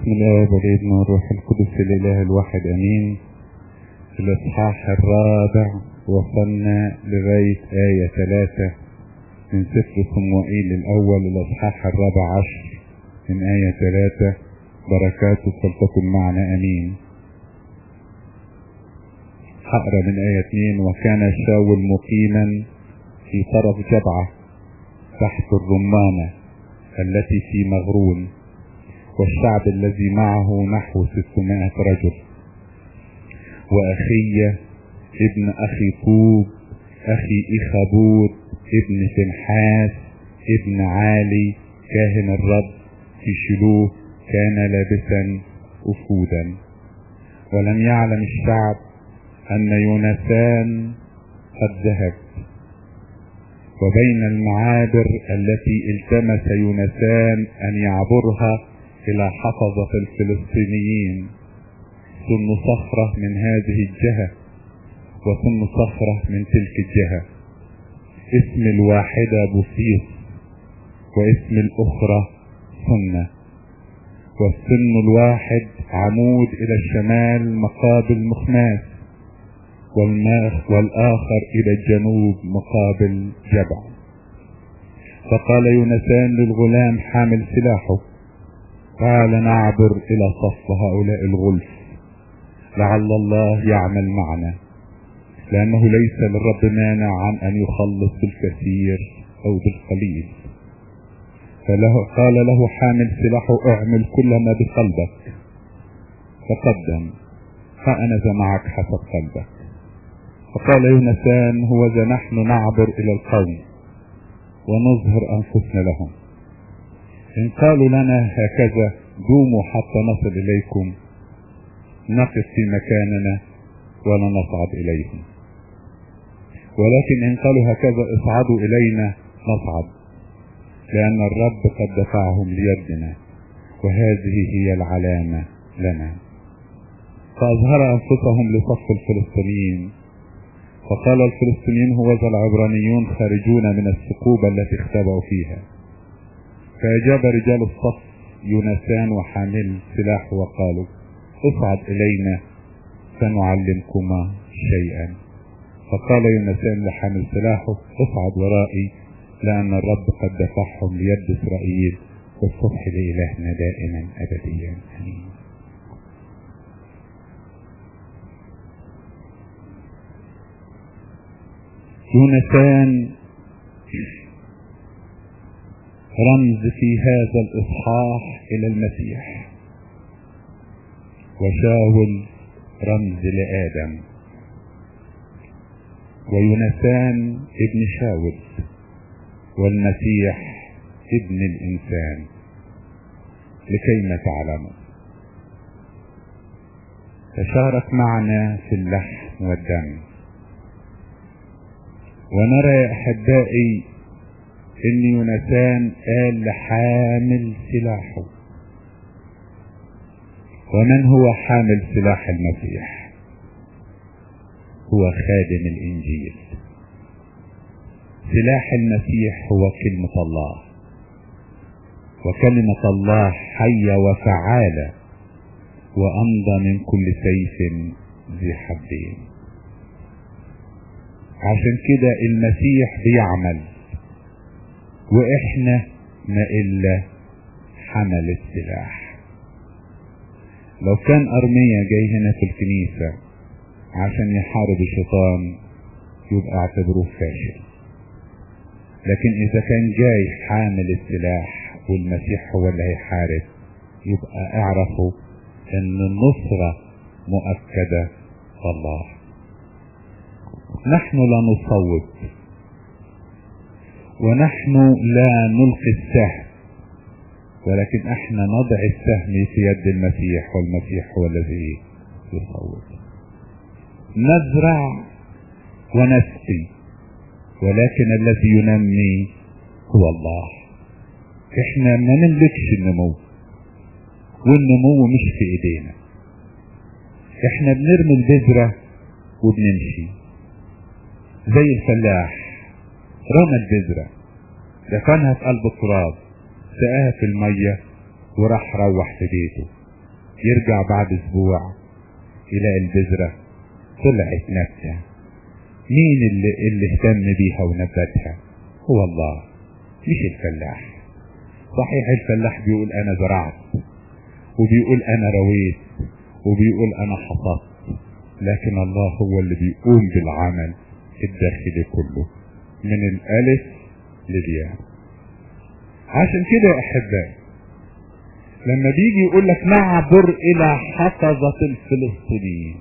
بسم الله والابن والروح القدس الاله الواحد امين في الاصحاح الرابع وصلنا لغاية آية ثلاثة من سفر صموئيل الأول الأصحاح الرابع عشر من آية ثلاثة بركاته فلتكن معنا أمين هقرا من آية اثنين وكان شاول مقيما في طرف جبعة تحت الرمانة التي في مغرون والشعب الذي معه نحو ستمائة رجل وأخي ابن أخي طوب أخي إخابود ابن فنحاس ابن عالي كاهن الرب في شلوه كان لابسا أفودا ولم يعلم الشعب أن يونسان قد ذهب وبين المعابر التي التمس يونسان أن يعبرها إلى حفظة الفلسطينيين ثم صخرة من هذه الجهة وثم صخرة من تلك الجهة اسم الواحدة بوسيس واسم الأخرى سنة والسن الواحد عمود إلى الشمال مقابل مخماس والآخر إلى الجنوب مقابل جبع فقال يونسان للغلام حامل سلاحه قال نعبر إلى صف هؤلاء الغلف لعل الله يعمل معنا لأنه ليس للرب مانع عن أن يخلص بالكثير أو بالقليل فله قال له حامل سلاحه اعمل كل ما بقلبك فقدم ها أنا ذا معك حسب قلبك فقال يونسان هو ذا نحن نعبر إلى القوم ونظهر أنفسنا لهم إن قالوا لنا هكذا قوموا حتى نصل إليكم نقف في مكاننا ولا نصعد إليهم ولكن إن قالوا هكذا اصعدوا إلينا نصعد لأن الرب قد دفعهم ليدنا وهذه هي العلامة لنا فأظهر أنفسهم لصف الفلسطينيين فقال الفلسطينيين هو ذا العبرانيون خارجون من الثقوبة التي اختبأوا فيها فأجاب رجال الصف يونسان وحامل سلاح وقالوا اصعد إلينا سنعلمكما شيئا فقال يونسان لحامل سلاحه اصعد ورائي لأن الرب قد دفعهم ليد إسرائيل والصبح لإلهنا دائما أبديا آمين يونسان رمز في هذا الإصحاح إلى المسيح وشاول رمز لآدم ويونسان ابن شاول والمسيح ابن الإنسان لكيما تعلموا تشارك معنا في اللحم والدم ونرى يا أحبائي إن يونسان قال لحامل سلاحه ومن هو حامل سلاح المسيح هو خادم الإنجيل سلاح المسيح هو كلمة الله وكلمة الله حية وفعالة وأمضى من كل سيف ذي حدين عشان كده المسيح بيعمل واحنا ما الا حمل السلاح لو كان ارميا جاي هنا في الكنيسة عشان يحارب الشيطان يبقى اعتبروه فاشل لكن اذا كان جاي حامل السلاح والمسيح هو اللي هيحارب يبقى اعرفوا ان النصرة مؤكدة الله نحن لا نصوت ونحن لا نلقي السهم ولكن احنا نضع السهم في يد المسيح والمسيح هو الذي يصوت نزرع ونسقي ولكن الذي ينمي هو الله احنا ما نملكش النمو والنمو مش في ايدينا احنا بنرمي البذرة وبنمشي زي الفلاح رمى البذرة دفنها في قلب التراب سقاها في المية وراح روح في بيته يرجع بعد اسبوع يلاقي البذرة طلعت نبتة مين اللي, اللي اهتم بيها ونبتها هو الله مش الفلاح صحيح الفلاح بيقول انا زرعت وبيقول انا رويت وبيقول انا حصدت لكن الله هو اللي بيقوم بالعمل الداخلي كله من الالف للياء عشان كده يا احبائي لما بيجي يقول لك نعبر الى حفظة الفلسطينيين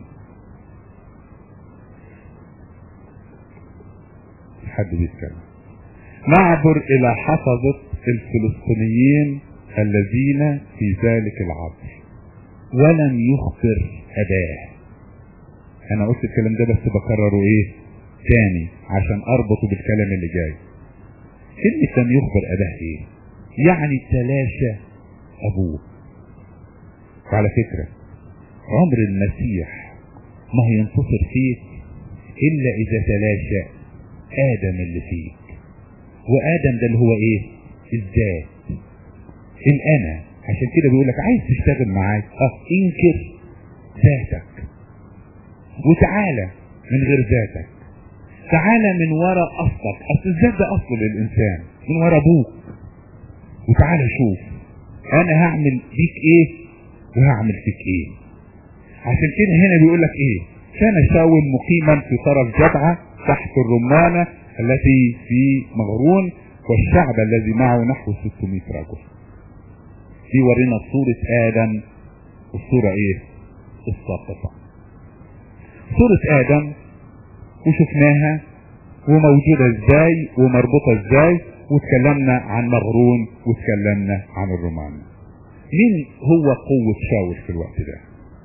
حد بيتكلم نعبر الى حفظة الفلسطينيين الذين في ذلك العبر ولم يخبر اباه انا قلت الكلام ده بس بكرره ايه تاني عشان اربطه بالكلام اللي جاي كلمة لم يخبر اباه ايه يعني تلاشى ابوه وعلى فكرة عمر المسيح ما هينتصر فيك الا اذا تلاشى ادم اللي فيك وادم ده اللي هو ايه الذات الانا عشان كده بيقول لك عايز تشتغل معاك اه انكر ذاتك وتعالى من غير ذاتك تعالى من ورا اصلك اصل الذات ده اصل للانسان من ورا ابوك وتعالى شوف انا هعمل فيك ايه وهعمل فيك ايه عشان كده هنا بيقول لك ايه كان شاول مقيما في طرف جبعة تحت الرمانة التي في مغرون والشعب الذي معه نحو 600 رجل دي ورينا صورة آدم والصورة ايه الساقطة صورة آدم وشفناها وموجودة ازاي ومربوطة ازاي واتكلمنا عن مغرون واتكلمنا عن الرومان مين هو قوة شاول في الوقت ده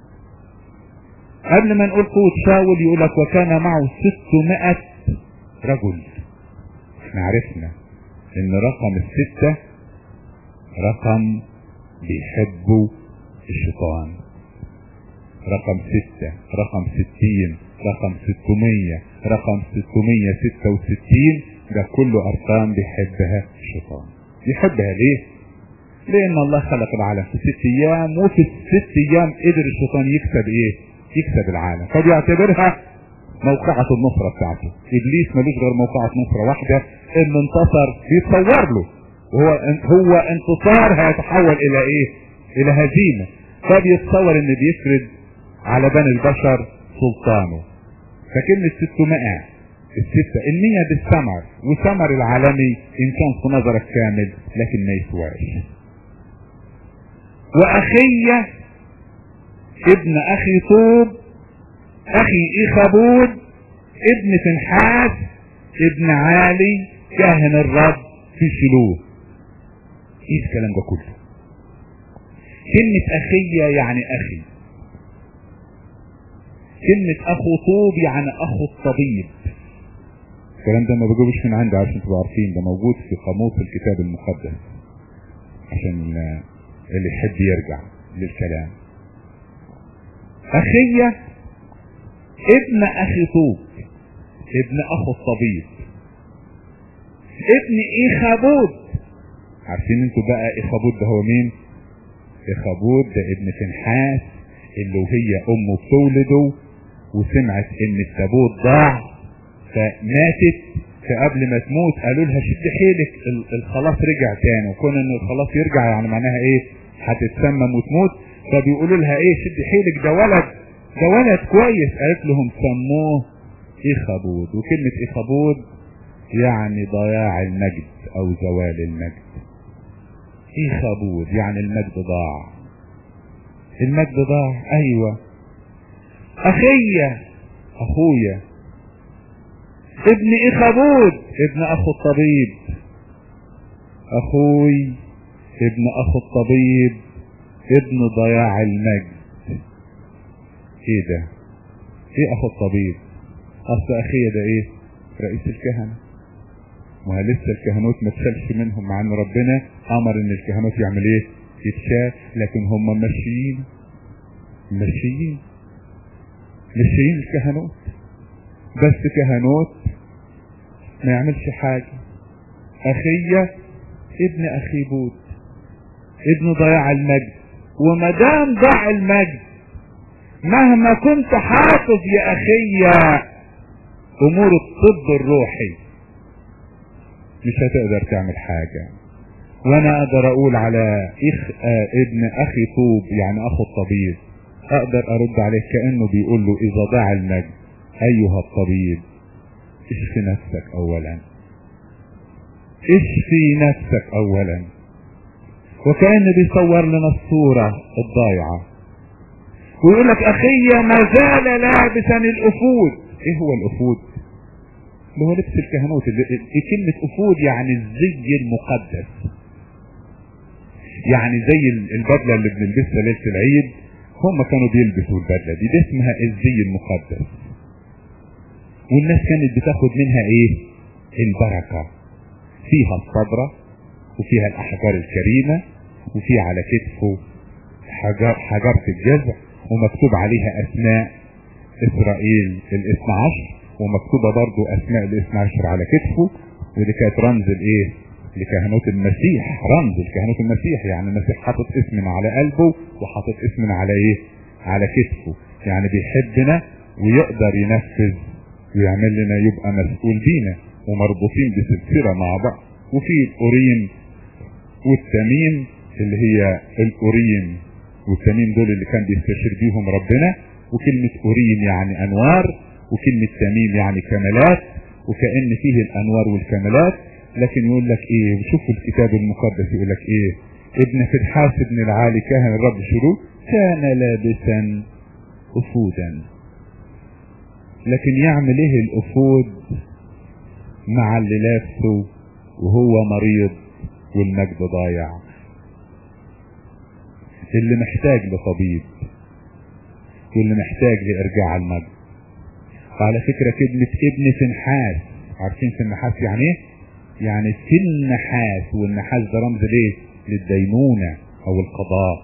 قبل ما نقول قوة شاول يقول لك وكان معه 600 رجل احنا عرفنا ان رقم الستة رقم بيحبوا الشيطان رقم ستة رقم ستين رقم ستمية رقم ستمية ستة وستين ده كله ارقام بيحبها الشيطان يحبها ليه لان الله خلق العالم في ست ايام وفي الست ايام قدر الشيطان يكسب ايه يكسب العالم فبيعتبرها موقعة النصرة بتاعته ابليس ملوش غير موقعة نصرة واحدة ان انتصر بيتصور له وهو هو انتصار هيتحول الى ايه الى هزيمة فبيتصور ان بيفرد على بني البشر سلطانه فكلمة 600 الستة المية دي الثمر وثمر العالمي ان كان في نظرك كامل لكن ما يسواش واخي ابن اخي طوب اخي ايخابود ابن فنحاس ابن عالي كاهن الرب في شلوه ايه الكلام ده كله كلمة اخية يعني اخي كلمة اخو طوب يعني اخو الطبيب الكلام ده ما بجيبوش من عندي عشان تبقوا عارفين ده موجود في قاموس الكتاب المقدس عشان اللي يحب يرجع للكلام اخية ابن اخي طوب ابن اخو الطبيب ابن ايخابود عارفين انتوا بقى ايخابود ده هو مين ايخابود ده ابن فنحاس اللي وهي امه بتولده وسمعت ان التابوت ضاع فماتت فقبل ما تموت قالوا لها شد حيلك الخلاص رجع تاني وكون ان الخلاص يرجع يعني معناها ايه هتتسمم وتموت فبيقولوا لها ايه شد حيلك ده ولد ده ولد كويس قالت لهم سموه ايخابود وكلمة ايخابود يعني ضياع المجد او زوال المجد ايخابود يعني المجد ضاع المجد ضاع ايوه اخية اخويا ابن ايخابود ابن اخو الطبيب اخوي ابن اخو الطبيب ابن ضياع المجد ايه ده ايه اخو الطبيب اصل اخيه ده ايه رئيس الكهنة ما لسه الكهنوت ما تشالش منهم مع ان ربنا امر ان الكهنوت يعمل ايه يتشال لكن هم ماشيين ماشيين ماشيين الكهنوت بس كهنوت ما يعملش حاجة اخية ابن اخي بود ابن ضياع المجد وما دام ضاع المجد مهما كنت حافظ يا اخي امور الطب الروحي مش هتقدر تعمل حاجة وانا اقدر اقول على إخ آه ابن اخي طوب يعني اخو الطبيب اقدر ارد عليه كأنه بيقول له اذا ضاع المجد ايها الطبيب اشفي نفسك اولا اشفي نفسك اولا وكأن بيصور لنا الصورة الضايعة ويقول لك اخي ما زال لابسا الافود ايه هو الافود اللي هو لبس الكهنوت اللي إيه كلمة افود يعني الزي المقدس يعني زي البدلة اللي بنلبسها ليلة العيد هم كانوا بيلبسوا البدلة دي دي اسمها الزي المقدس والناس كانت بتاخد منها ايه البركة فيها الصبرة وفيها الاحجار الكريمة وفيها على كتفه حجر حجرة الجزع ومكتوب عليها اسماء اسرائيل الاثنى عشر ومكتوبة برضو اسماء الاثنى عشر على كتفه ودي كانت رمز الايه لكهنوت المسيح رمز لكهنوت المسيح يعني المسيح حاطط اسمنا على قلبه وحاطط اسمنا على ايه على كتفه يعني بيحبنا ويقدر ينفذ ويعمل لنا يبقى مسؤول بينا ومربوطين بسلسلة مع بعض وفي الأوريم والتميم اللي هي الأوريم والتميم دول اللي كان بيستشير بيهم ربنا وكلمة أوريم يعني أنوار وكلمة تميم يعني كمالات وكأن فيه الأنوار والكمالات لكن يقول لك إيه وشوفوا الكتاب المقدس يقول لك إيه ابن فدحاس ابن العالي كاهن الرب شروق كان لابسا أفودا لكن يعمل ايه الافود مع اللي لابسه وهو مريض والمجد ضايع اللي محتاج لطبيب واللي محتاج لارجاع المجد وعلى فكرة كلمة ابن فنحاس عارفين فنحاس يعني ايه يعني في النحاس والنحاس ده رمز ليه للدينونة او القضاء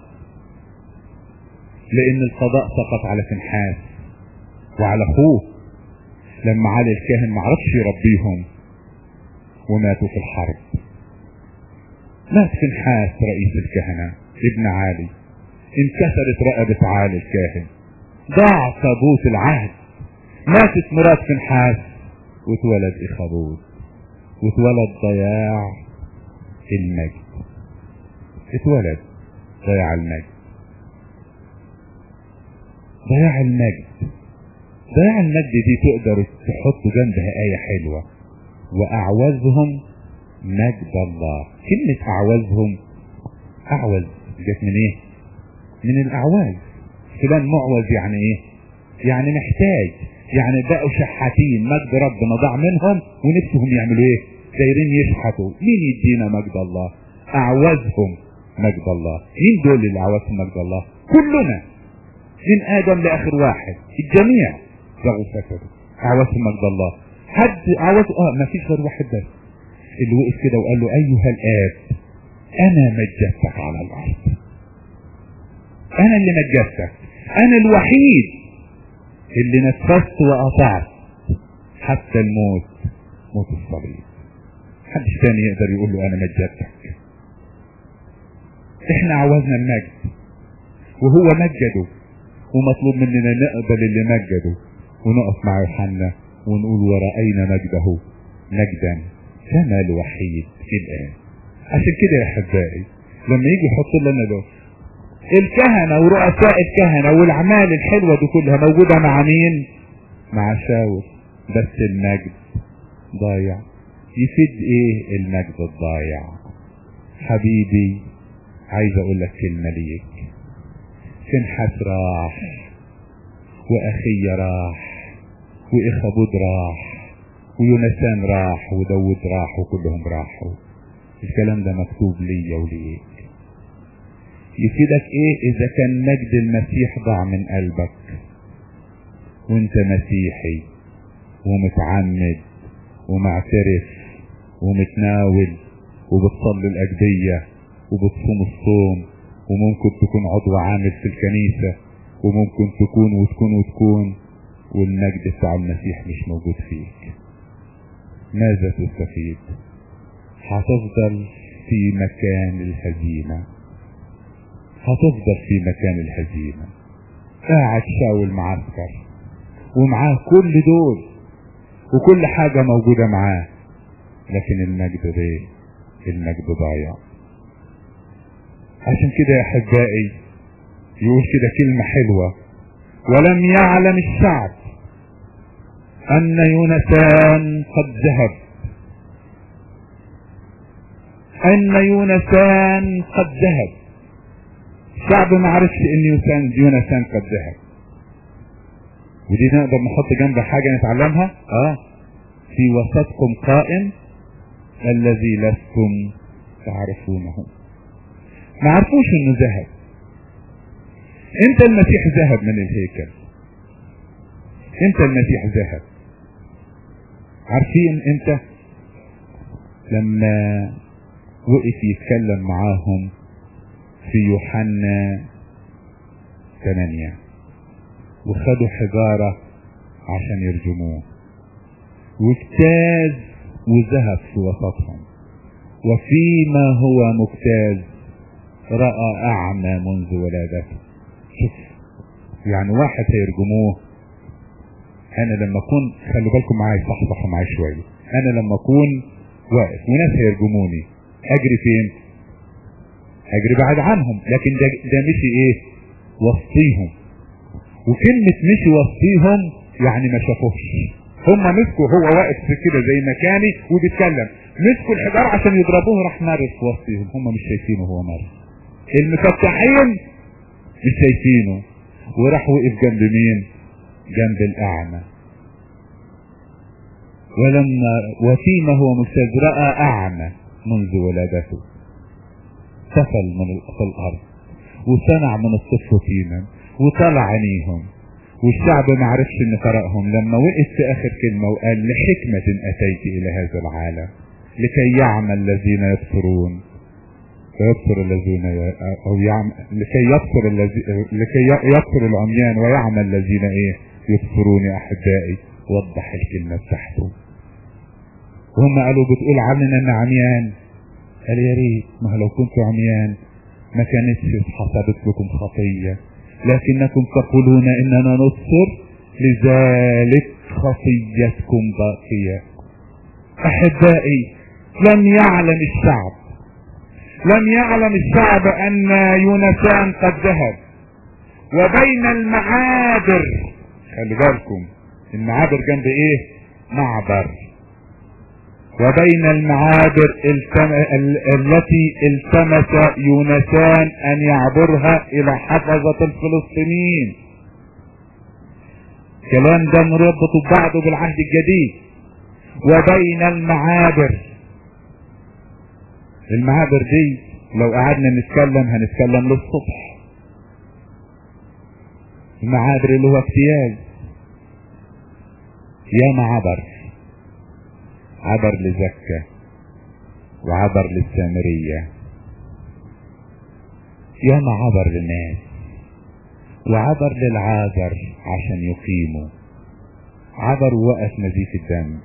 لان القضاء سقط على فنحاس وعلى اخوه لما علي الكاهن ما عرفش يربيهم وماتوا في الحرب مات فنحاس رئيس الكهنة ابن علي انكسرت رقبة علي الكاهن ضاع تابوت العهد ماتت مرات فنحاس واتولد اخابود واتولد ضياع المجد اتولد ضياع المجد ضياع المجد ضياع المجد دي تقدر تحط جنبها آية حلوة وأعوزهم مجد الله كلمة أعوزهم أعوز جت من إيه؟ من الأعواز فلان معوز يعني إيه؟ يعني محتاج يعني بقوا شحاتين مجد ربنا ضاع منهم ونفسهم يعملوا إيه؟ دايرين يشحتوا مين يدينا مجد الله؟ أعوزهم مجد الله مين دول اللي أعوزهم مجد الله؟ كلنا من آدم لآخر واحد الجميع بغوا فسدوا أعوزهم مجد الله حد أعوز آه ما فيش غير واحد بس اللي وقف كده وقال له أيها الآب أنا مجدتك على الأرض أنا اللي مجدتك أنا الوحيد اللي نفذت وأطعت حتى الموت موت الصليب محدش تاني يقدر يقول له أنا مجدتك احنا عوزنا المجد وهو مجده ومطلوب مننا نقبل اللي مجده ونقف مع يوحنا ونقول ورأينا مجده مجدا كما الوحيد الآن عشان كده يا أحبائي لما يجي يحط لنا ده الكهنة ورؤساء الكهنة والأعمال الحلوة دي كلها موجودة مع مين؟ مع شاول بس المجد ضايع يفيد ايه المجد الضايع حبيبي عايز اقول لك كلمة ليك فنحس راح واخي راح واخابود راح ويونسان راح وداود راح وكلهم راحوا الكلام ده مكتوب ليا وليك يفيدك ايه اذا كان مجد المسيح ضاع من قلبك وانت مسيحي ومتعمد ومعترف ومتناول وبتصلي الاجدية وبتصوم الصوم وممكن تكون عضو عامل في الكنيسة وممكن تكون وتكون وتكون والمجد بتاع المسيح مش موجود فيك ماذا تستفيد هتفضل في مكان الهزيمة هتفضل في مكان الهزيمة قاعد شاول معسكر ومعاه كل دول وكل حاجة موجودة معاه لكن المجد ده المجد ضايع عشان كده يا احبائي يقول كده كلمة حلوة ولم يعلم الشعب ان يونسان قد ذهب ان يونسان قد ذهب الشعب ما عرفش ان يونسان يونسان قد ذهب ودي نقدر نحط جنب حاجة نتعلمها اه في وسطكم قائم الذي لستم تعرفونه ما عرفوش انه ذهب انت المسيح ذهب من الهيكل انت المسيح ذهب عارفين انت لما وقف يتكلم معاهم في يوحنا 8 وخدوا حجارة عشان يرجموه واجتاز وذهب في وسطهم وفيما هو مجتاز رأى أعمى منذ ولادته شوف يعني واحد هيرجموه أنا لما أكون خلي بالكم معايا صحصحوا معايا شوية أنا لما أكون واقف وناس هيرجموني أجري فين؟ أجري بعد عنهم لكن ده, ده مشي إيه؟ وسطيهم وكلمة مشي وسطيهم يعني ما شافوهش هم مسكوا هو واقف في كده زي مكاني وبيتكلم مسكوا الحجار عشان يضربوه راح مارس في وسطهم هم مش شايفينه هو مارس المفتحين مش شايفينه وراح وقف جنب مين جنب الاعمى ولما وفيما هو مجتاز راى اعمى منذ ولادته سفل من في الارض وصنع من الصف طينا وطلع عينيهم والشعب ما عرفش ان فرقهم لما وقف في اخر كلمة وقال لحكمة اتيت الى هذا العالم لكي يعمل الذين يبصرون فيبصر الذين ي... او يعمل لكي يبصر الذي لكي يبصر العميان ويعمل الذين ايه يبصرون يا احبائي وضح الكلمة بتاعته وهم قالوا بتقول عننا ان عميان قال يا ريت ما لو كنتوا عميان ما كانتش حصلت لكم خطيه لكنكم تقولون اننا نبصر لذلك خطيتكم باقية احبائي لم يعلم الشعب لم يعلم الشعب ان يونسان قد ذهب وبين المعابر خلي بالكم المعابر جنب ايه معبر وبين المعابر التم... ال... التي التمس يونسان ان يعبرها الى حفظة الفلسطينيين كلام ده مربط بعضه بالعهد الجديد وبين المعابر المعابر دي لو قعدنا نتكلم هنتكلم للصبح المعابر اللي هو اجتياز يا معبر عبر لزكة وعبر للسامرية ياما عبر للناس وعبر للعازر عشان يقيموا عبر ووقف نزيف الدم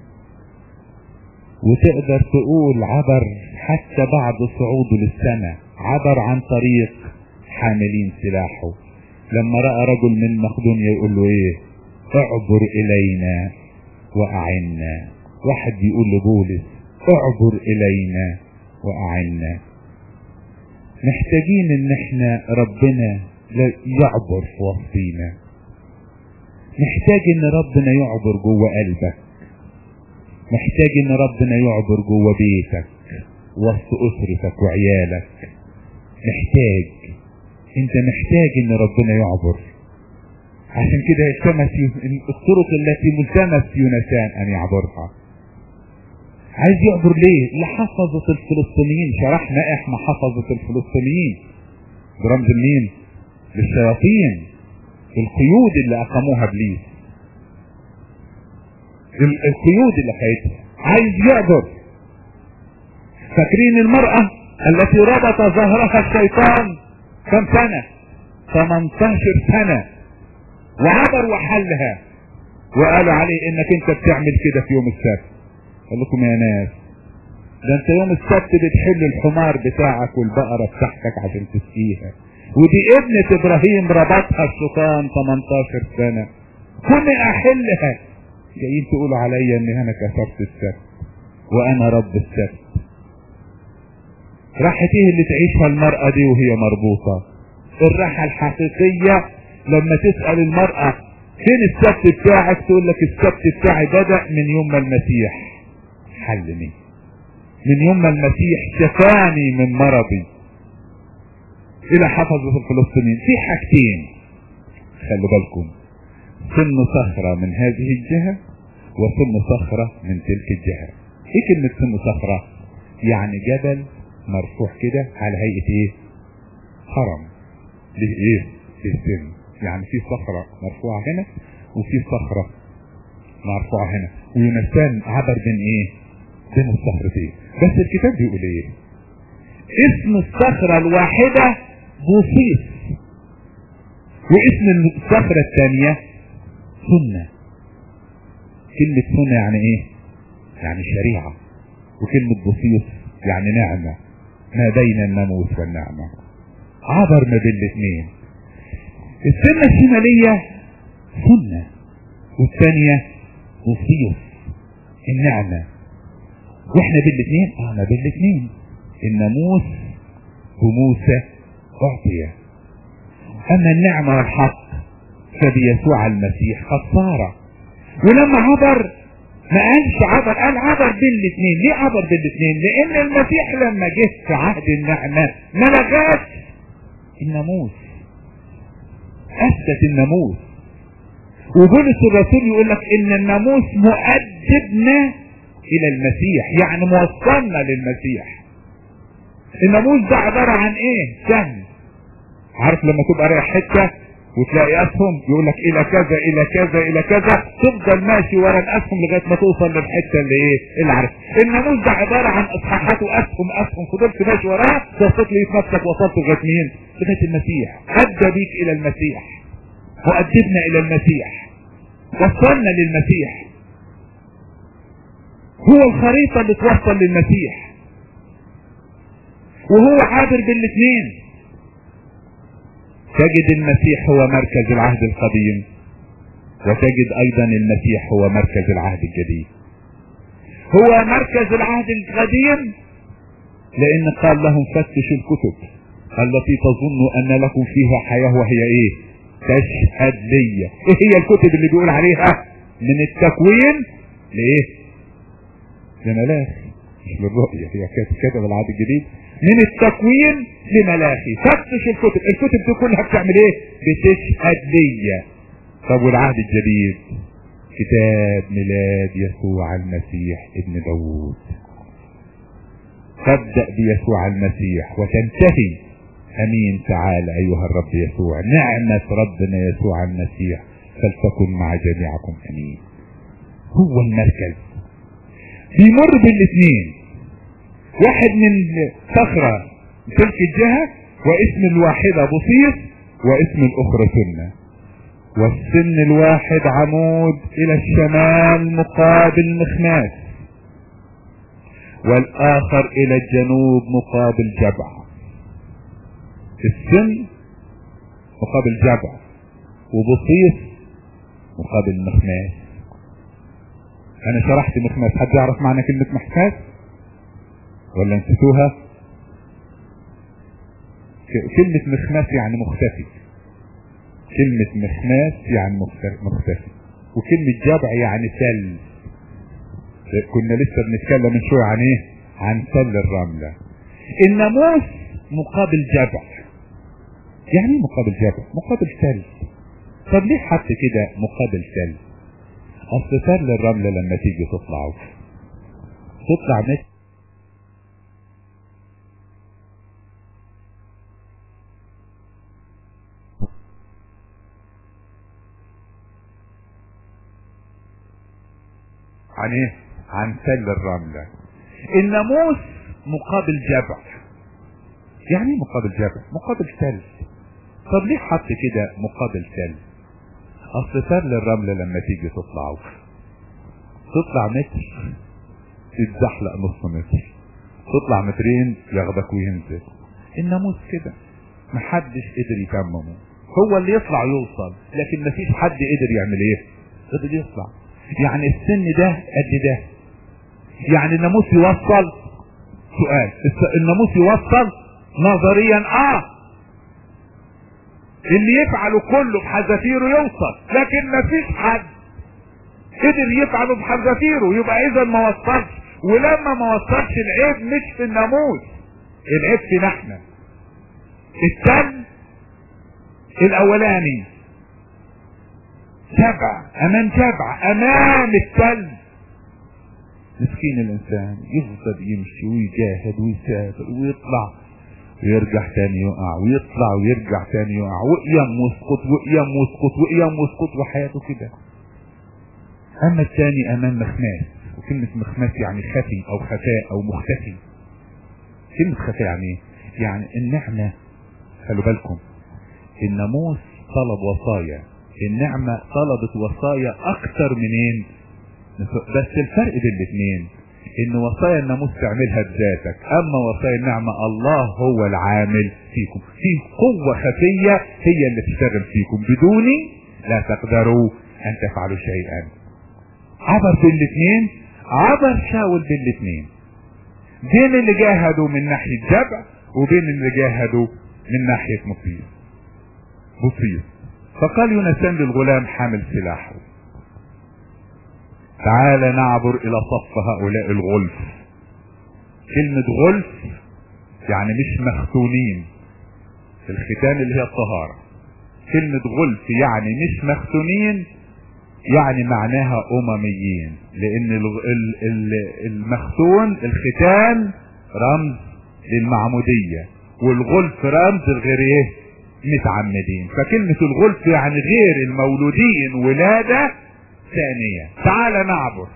وتقدر تقول عبر حتى بعد صعوده للسماء عبر عن طريق حاملين سلاحه لما رأى رجل من مقدونيا يقول له ايه اعبر الينا واعنا واحد بيقول لبولس اعبر الينا واعنا محتاجين ان احنا ربنا يعبر في وسطينا محتاج ان ربنا يعبر جوه قلبك محتاج ان ربنا يعبر جوه بيتك وسط اسرتك وعيالك محتاج انت محتاج ان ربنا يعبر عشان كده التمس الطرق التي ملتمس يونسان ان يعبرها عايز يعبر ليه لحفظة الفلسطينيين شرحنا احنا حفظة الفلسطينيين برمز مين للشياطين القيود اللي اقاموها ابليس القيود اللي خيتها عايز يعبر فاكرين المرأة التي ربط ظهرها الشيطان كم سنة 18 سنة وعبر وحلها وقالوا عليه انك انت بتعمل كده في يوم السبت قال لكم يا ناس ده انت يوم السبت بتحل الحمار بتاعك والبقرة بتاعتك عشان تسقيها ودي ابنة ابراهيم ربطها الشيطان 18 سنة كوني احلها جايين تقولوا عليا ان انا كسرت السبت وانا رب السبت راحت ايه اللي تعيشها المرأة دي وهي مربوطة الراحة الحقيقية لما تسأل المرأة فين السبت بتاعك تقول لك السبت بتاعي بدأ من يوم ما المسيح حلني من يوم ما المسيح شفاني من مرضي الى حفظة الفلسطينيين في حاجتين خلوا بالكم سن صخرة من هذه الجهة وسن صخرة من تلك الجهة ايه كلمة سن صخرة يعني جبل مرفوع كده على هيئة ايه هرم ليه ايه ليه سن يعني في صخرة مرفوعة هنا وفي صخرة مرفوعة هنا ويونسان عبر بين ايه بين الصخرتين بس الكتاب بيقول ايه اسم الصخرة الواحدة بوصيص واسم الصخرة الثانية سنة كلمة سنة يعني ايه يعني شريعة وكلمة بوصيص يعني نعمة ما بين الناموس والنعمة عبر ما بين الاثنين السنة الشمالية سنة والثانية بوصيص النعمة واحنا بين الاثنين اه ما بين الاثنين الناموس بموسى اعطي اما النعمة والحق فبيسوع المسيح قد صار ولما عبر ما قالش عبر قال عبر بين الاثنين ليه عبر بين الاثنين لان المسيح لما جه في عهد النعمة ما لغاش الناموس اثبت الناموس وبولس الرسول يقول لك ان الناموس مؤدبنا الى المسيح يعني موصلنا للمسيح الناموس ده عبارة عن ايه سهم عارف لما تبقى رايح حتة وتلاقي اسهم يقول لك الى كذا الى كذا الى كذا تفضل ماشي ورا الاسهم لغايه ما توصل للحته اللي ايه اللي عارف الناموس ده عباره عن اصحاحات واسهم اسهم فضلت ماشي وراها وصلت لي نفسك وصلت لغايه مين؟ لغايه المسيح ادى بيك الى المسيح وادبنا الى المسيح وصلنا للمسيح هو الخريطة اللي توصل للمسيح وهو عابر بالاثنين تجد المسيح هو مركز العهد القديم وتجد ايضا المسيح هو مركز العهد الجديد هو مركز العهد القديم لان قال لهم فتشوا الكتب التي تظن ان لكم فيها حياة وهي ايه تشهد لي ايه هي الكتب اللي بيقول عليها من التكوين لايه لملاخي مش للرؤية هي كتب العهد الجديد من التكوين لملاخي فتش الكتب الكتب دي كلها بتعمل ايه بتشهد ليا طب والعهد الجديد كتاب ميلاد يسوع المسيح ابن داوود تبدأ بيسوع المسيح وتنتهي امين تعالى ايها الرب يسوع نعمة ربنا يسوع المسيح فلتكن مع جميعكم امين هو المركز بيمر بالاثنين واحد من صخرة تلك الجهة واسم الواحدة بصيص واسم الاخرى سنة والسن الواحد عمود الى الشمال مقابل مخماس والاخر الى الجنوب مقابل جبع السن مقابل جبع وبصيص مقابل مخماس انا شرحت مخماس حد يعرف معنى كلمة مخماس ولا نسيتوها كلمة مخماس يعني مختفي كلمة مخماس يعني مختفي وكلمة جبع يعني سل كنا لسه بنتكلم من شوية عن ايه عن سل الرملة الناموس مقابل جبع يعني ايه مقابل جبع مقابل سل طب ليه حط كده مقابل سل اصل سل الرملة لما تيجي تطلع تطلع متر عن ايه عن سل الرملة الناموس مقابل جبع يعني ايه مقابل جبع مقابل سل طب ليه حط كده مقابل سل اصل سل الرملة لما تيجي تطلع تطلع متر تتزحلق نص متر تطلع مترين ياخدك وينزل الناموس كده محدش قدر يتممه هو اللي يطلع يوصل لكن مفيش حد قدر يعمل ايه قدر يطلع يعني السن ده قد ده يعني الناموس يوصل سؤال الناموس يوصل نظريا اه اللي يفعله كله بحذافيره يوصل لكن مفيش حد قدر يفعله بحذافيره يبقى اذا ما وصلش ولما ما وصلش العيب مش في الناموس العيب فينا احنا التل الاولاني سبع امان سبع امام التل مسكين الانسان يفضل يمشي ويجاهد ويسافر ويطلع ويرجع تاني يقع ويطلع ويرجع تاني يقع وقيام ويسقط وقيام ويسقط وقيام ويسقط وحياته كده اما الثاني امام مخماس وكلمة مخماس يعني خفي او خفاء او مختفي كلمة خفاء يعني ايه يعني النعمة خلوا بالكم الناموس طلب وصايا النعمة طلبت وصايا اكتر منين بس الفرق بين الاثنين ان وصايا الناموس تعملها بذاتك اما وصايا النعمة الله هو العامل فيكم في قوة خفية هي اللي تشتغل فيكم بدوني لا تقدروا ان تفعلوا شيئا عبر بين الاثنين عبر شاول بين الاثنين بين اللي جاهدوا من ناحية جبع وبين اللي جاهدوا من ناحية مصير مصير فقال يونسان للغلام حامل سلاحه تعال نعبر الى صف هؤلاء الغلف كلمة غلف يعني مش مختونين الختان اللي هي الطهارة كلمة غلف يعني مش مختونين يعني معناها امميين لان المختون الختان رمز للمعمودية والغلف رمز الغير ايه متعمدين فكلمة الغلف يعني غير المولودين ولادة ثانية تعال نعبر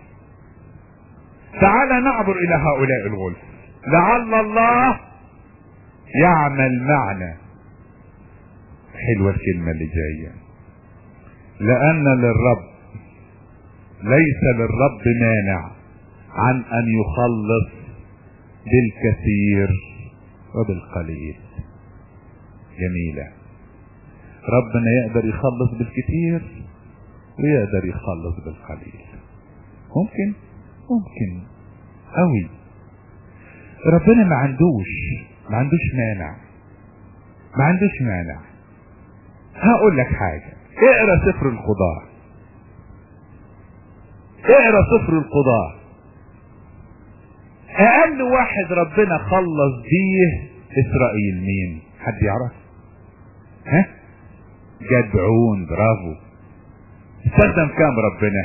تعال نعبر الى هؤلاء الغلف لعل الله يعمل معنا حلوة الكلمة اللي جاية لان للرب ليس للرب مانع عن ان يخلص بالكثير وبالقليل جميلة ربنا يقدر يخلص بالكثير ويقدر يخلص بالقليل ممكن ممكن قوي ربنا ما عندوش ما عندوش مانع ما عندوش مانع هقول لك حاجة اقرا سفر القضاء اقرا سفر القضاء اقل واحد ربنا خلص بيه اسرائيل مين حد يعرف ها جدعون برافو استخدم كام ربنا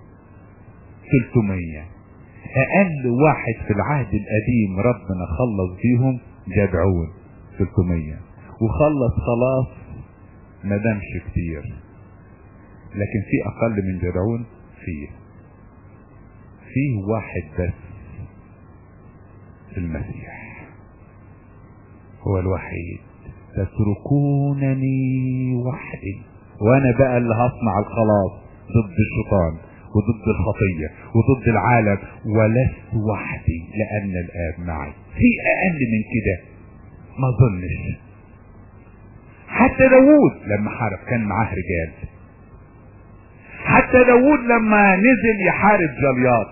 300 اقل واحد في العهد القديم ربنا خلص بيهم جدعون 300 وخلص خلاص ما دامش كتير لكن في اقل من جدعون فيه فيه واحد بس المسيح هو الوحيد تتركونني وحدي وانا بقى اللي هصنع الخلاص ضد الشيطان وضد الخطية وضد العالم ولست وحدي لان الاب معي في اقل من كده ما ظنش حتى داوود لما حارب كان معاه رجال حتى داوود لما نزل يحارب جلياط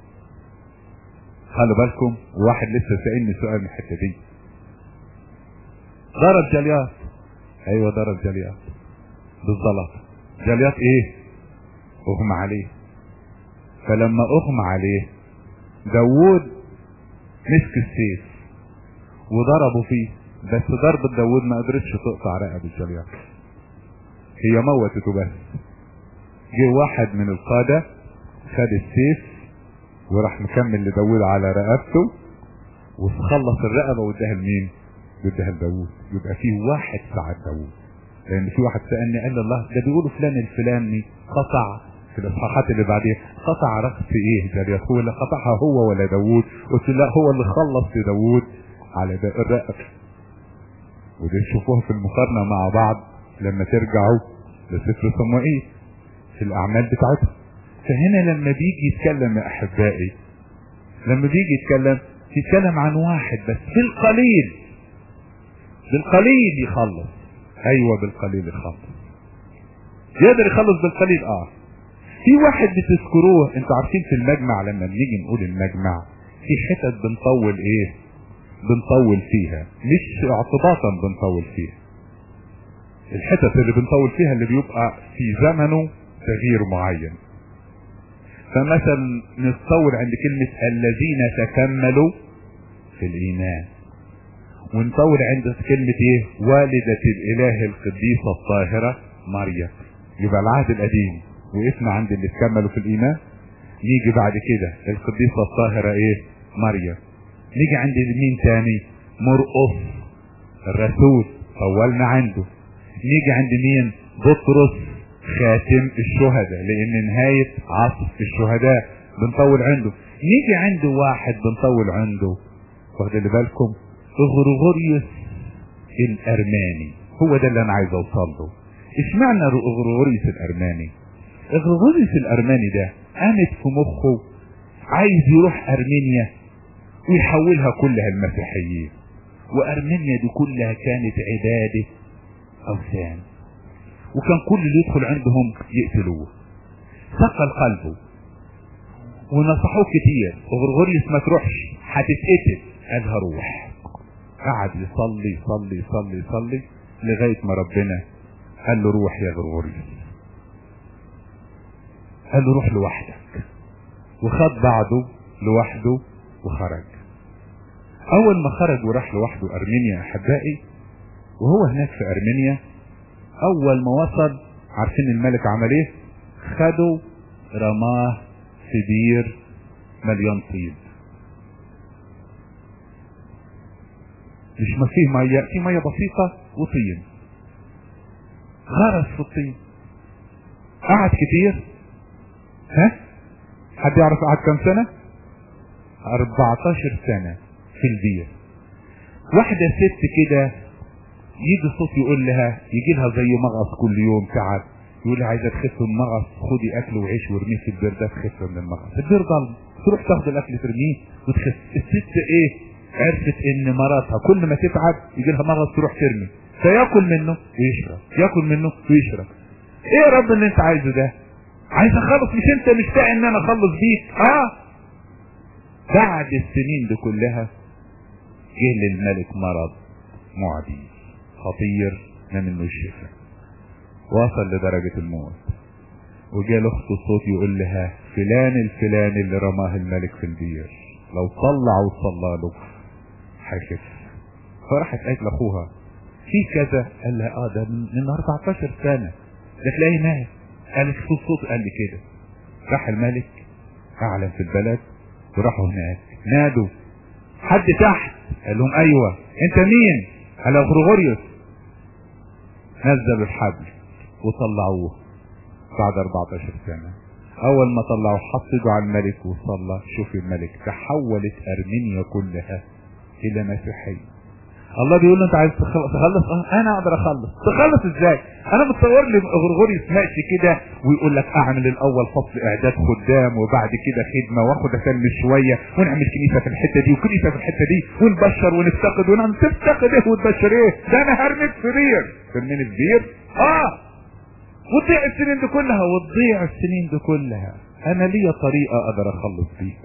خلوا بالكم واحد لسه سألني سؤال من الحته دي ضرب جلياط ايوه ضرب جلياط بالظلط جلياط ايه اغمى عليه فلما اغمى عليه داوود مسك السيف وضربه فيه بس ضربة داوود ما قدرتش تقطع رقبة جلياط هي موتته بس جه واحد من القادة خد السيف وراح مكمل لداوود على رقبته وخلص الرقبة واداها لمين؟ اداها لداوود يبقى فيه واحد ساعد داوود لان في واحد سألني قال لي الله ده بيقولوا فلان الفلاني قطع في الاصحاحات اللي بعديها قطع رأس ايه جارية هو اللي قطعها هو ولا داوود قلت لا هو اللي خلص لداوود على الرقبة ودي تشوفوها في المقارنة مع بعض لما ترجعوا لسفر صموئيل في الاعمال بتاعتهم فهنا لما بيجي يتكلم يا احبائي لما بيجي يتكلم يتكلم عن واحد بس في القليل بالقليل يخلص ايوه بالقليل يخلص يقدر يخلص بالقليل اه في واحد بتذكروه انتوا عارفين في المجمع لما بنيجي نقول المجمع في حتت بنطول ايه بنطول فيها مش اعتباطا بنطول فيها الحتت اللي بنطول فيها اللي بيبقى في زمنه تغيير معين فمثلا نتطور عند كلمة الذين تكملوا في الإيمان ونطول عند كلمة ايه والدة الإله القديسة الطاهرة مريم يبقى العهد القديم وقفنا عند اللي تكملوا في الإيمان نيجي بعد كده القديسة الطاهرة ايه مريم نيجي عند مين تاني مرقص الرسول طولنا عنده نيجي عند مين بطرس خاتم الشهداء لان نهاية عصر الشهداء بنطول عنده نيجي عند واحد بنطول عنده واخد بالكم غرغوريوس الارماني هو ده اللي انا عايز اوصل له اشمعنى غرغوريوس الارماني غرغوريوس الارماني ده قامت في مخه عايز يروح ارمينيا ويحولها كلها المسيحيين وارمينيا دي كلها كانت عبادة اوثان وكان كل اللي يدخل عندهم يقتلوه ثقل قلبه ونصحوه كتير وغرغوريوس ما تروحش هتتقتل قالها روح قعد يصلي يصلي يصلي يصلي لغاية ما ربنا قال له روح يا غرغوريوس قال له روح لوحدك وخد بعضه لوحده وخرج اول ما خرج وراح لوحده ارمينيا احبائي وهو هناك في ارمينيا اول ما وصل عارفين الملك عمل ايه خده رماه في بير مليان طين مش ما فيه ميه في ميه بسيطه وطين غرس في الطين قعد كتير ها حد يعرف قعد كم سنه 14 سنه في البير واحده ست كده يجي صوت يقول لها يجي لها زي مغص كل يوم تعب يقول لها عايزه تخف من المغص خدي اكل وعيش وارميه في البير ده تخف من المغص البير ضل تروح تاخد الاكل ترميه وتخف الست ايه عرفت ان مراتها كل ما تتعب يجي لها مغص تروح ترمي فياكل منه ويشرب ياكل منه ويشرب ايه يا رب اللي انت عايزه ده عايز اخلص مش انت مشتاق ان انا اخلص بيك اه بعد السنين دي كلها جه للملك مرض معدي خطير ما منه الشفاء وصل لدرجة الموت وجاء لاخته صوت يقول لها فلان الفلاني اللي رماه الملك في البير لو طلع وصلى له هيخف فراحت قالت لاخوها في كذا قال لها اه ده من 14 سنة ده تلاقيه مات قالت صوت صوت قال لي كده راح الملك اعلن في البلد وراحوا هناك نادوا حد تحت قال لهم ايوه انت مين قال غرغوريوس نزلوا الحبل وطلعوه بعد 14 سنة اول ما طلعوا حط ايده على الملك وصلى شوف الملك تحولت ارمينيا كلها الى مسيحية الله بيقول له انت عايز تخلص اه انا اقدر اخلص تخلص ازاي انا متصور لي غرغوري ماشي كده ويقول لك اعمل الاول فصل اعداد خدام وبعد كده خدمه واخد اسلم شويه ونعمل كنيسه في الحته دي وكنيسه في الحته دي ونبشر ونفتقد ونعمل تفتقد ايه وتبشر ايه ده انا هرمي في بير ترميني في بير اه وتضيع السنين دي كلها وتضيع السنين دي كلها انا ليا طريقه اقدر اخلص بيها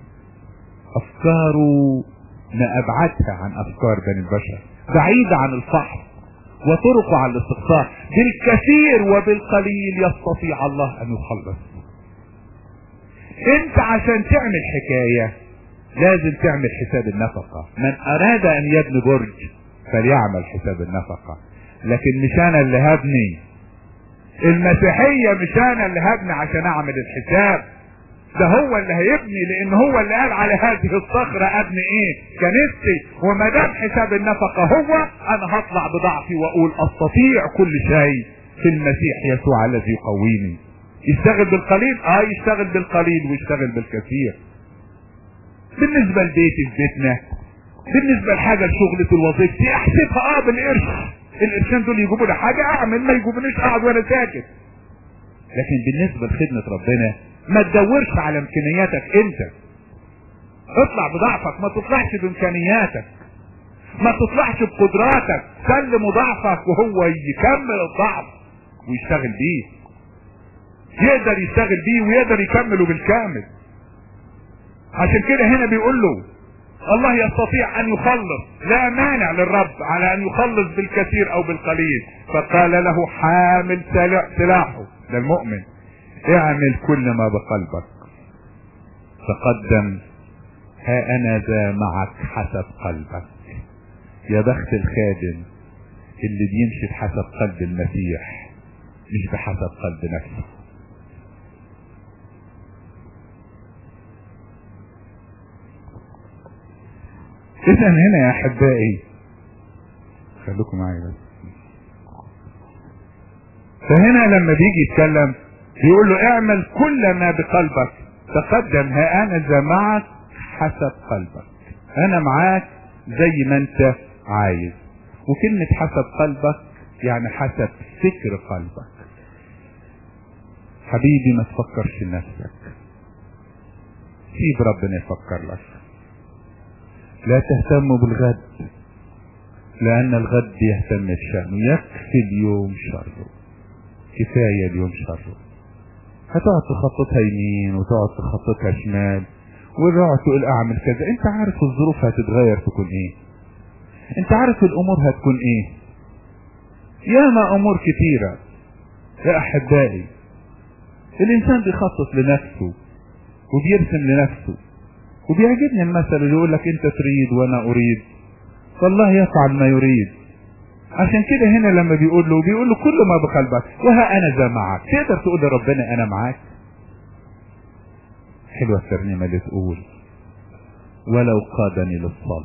افكاره ما ابعدها عن افكار بني البشر بعيدة عن الفحص وطرقه عن الاستقصاء بالكثير وبالقليل يستطيع الله ان يخلص انت عشان تعمل حكاية لازم تعمل حساب النفقة من اراد ان يبني برج فليعمل حساب النفقة لكن مش انا اللي هبني المسيحية مش انا اللي هبني عشان اعمل الحساب ده هو اللي هيبني لان هو اللي قال على هذه الصخرة ابني ايه كنيستي وما دام حساب النفقة هو انا هطلع بضعفي واقول استطيع كل شيء في المسيح يسوع الذي يقويني يشتغل بالقليل اه يشتغل بالقليل ويشتغل بالكثير بالنسبة لبيتي في بيتنا بالنسبة لحاجة لشغلة الوظيفة احسبها اه بالقرش القرشين دول يجيبوا لي حاجة اعمل ما يجيبونيش اقعد وانا ساكت لكن بالنسبة لخدمة ربنا ما تدورش على امكانياتك انت اطلع بضعفك ما تطلعش بامكانياتك ما تطلعش بقدراتك سلم ضعفك وهو يكمل الضعف ويشتغل بيه يقدر يشتغل بيه ويقدر يكمله بالكامل عشان كده هنا بيقول له الله يستطيع ان يخلص لا مانع للرب على ان يخلص بالكثير او بالقليل فقال له حامل سلاحه ده المؤمن اعمل كل ما بقلبك تقدم ها انا ذا معك حسب قلبك يا بخت الخادم اللي بيمشي بحسب قلب المسيح مش بحسب قلب نفسه اذا هنا يا احبائي خليكم معايا بس فهنا لما بيجي يتكلم بيقول له اعمل كل ما بقلبك تقدم ها انا ذا معك حسب قلبك انا معاك زي ما انت عايز وكلمة حسب قلبك يعني حسب فكر قلبك حبيبي ما تفكرش لنفسك سيب ربنا يفكر لك لا تهتم بالغد لأن الغد يهتم بشأنه يكفي اليوم شره كفاية اليوم شره هتقعد تخططها يمين وتقعد تخططها شمال وتقعد تقول اعمل كذا انت عارف الظروف هتتغير تكون ايه انت عارف الامور هتكون ايه ياما امور كتيرة يا احبائي الانسان بيخطط لنفسه وبيرسم لنفسه وبيعجبني المثل اللي يقول لك انت تريد وانا اريد فالله يفعل ما يريد عشان كده هنا لما بيقول له بيقول له كل ما بقلبك وها انا ذا معك تقدر تقول لربنا انا معاك حلوة الترنيمة اللي تقول ولو قادني للصلب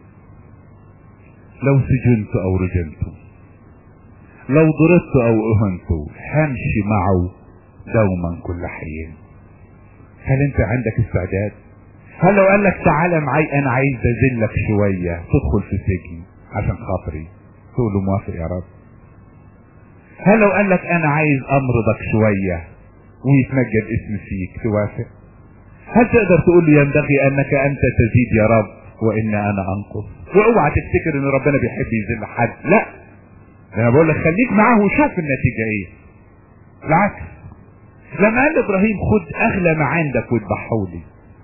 لو سجنت او رجمت لو ضربت او اهنت همشي معه دوما كل حين هل انت عندك استعداد هل لو قال لك تعالى معي انا عايز اذلك شوية تدخل في السجن عشان خاطري تقول له موافق يا رب هل لو قال لك انا عايز امرضك شوية ويتمجد اسم فيك توافق هل تقدر تقول لي ينبغي انك انت تزيد يا رب وان انا انقص واوعى تفتكر ان ربنا بيحب يذل حد لا ده انا بقول لك خليك معاه وشوف النتيجة ايه بالعكس لما قال ابراهيم خد اغلى ما عندك واذبحهولي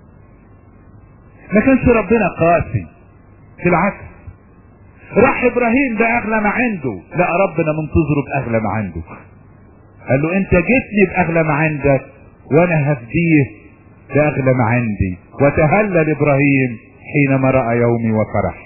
ما كانش ربنا قاسي بالعكس راح ابراهيم باغلى ما عنده لا ربنا منتظره باغلى ما عنده قال له انت جيتني باغلى ما عندك وانا هفديه باغلى ما عندي وتهلل ابراهيم حينما راى يومي وفرح